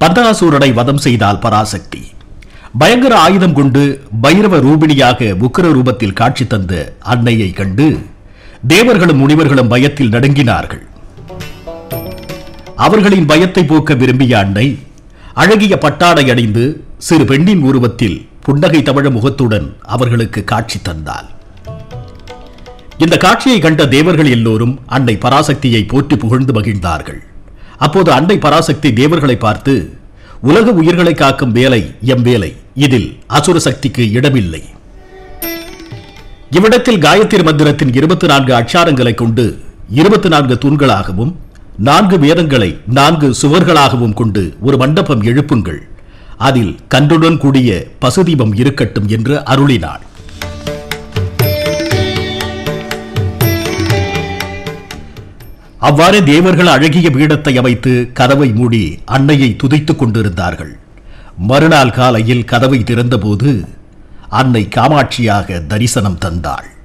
பந்தாசூரனை வதம் செய்தால் பராசக்தி பயங்கர ஆயுதம் கொண்டு பைரவ ரூபிணியாக உக்கிர ரூபத்தில் காட்சி தந்த அன்னையை கண்டு தேவர்களும் முனிவர்களும் பயத்தில் நடுங்கினார்கள் அவர்களின் பயத்தை போக்க விரும்பிய அன்னை அழகிய பட்டாடை அணிந்து சிறு பெண்ணின் உருவத்தில் புன்னகை தமிழ முகத்துடன் அவர்களுக்கு காட்சி தந்தாள் இந்த காட்சியை கண்ட தேவர்கள் எல்லோரும் அன்னை பராசக்தியை போற்றி புகழ்ந்து மகிழ்ந்தார்கள் அப்போது அன்னை பராசக்தி தேவர்களை பார்த்து உலக உயிர்களை காக்கும் வேலை எம் வேலை இதில் அசுர சக்திக்கு இடமில்லை இவ்விடத்தில் காயத்ரி மந்திரத்தின் இருபத்தி நான்கு அச்சாரங்களை கொண்டு இருபத்தி நான்கு தூண்களாகவும் நான்கு வேதங்களை நான்கு சுவர்களாகவும் கொண்டு ஒரு மண்டபம் எழுப்புங்கள் அதில் கன்றுடன் கூடிய பசுதீபம் இருக்கட்டும் என்று அருளினாள் அவ்வாறு தேவர்கள் அழகிய பீடத்தை அமைத்து கதவை மூடி அன்னையை துதைத்துக் கொண்டிருந்தார்கள் மறுநாள் காலையில் கதவை திறந்தபோது அன்னை காமாட்சியாக தரிசனம் தந்தாள்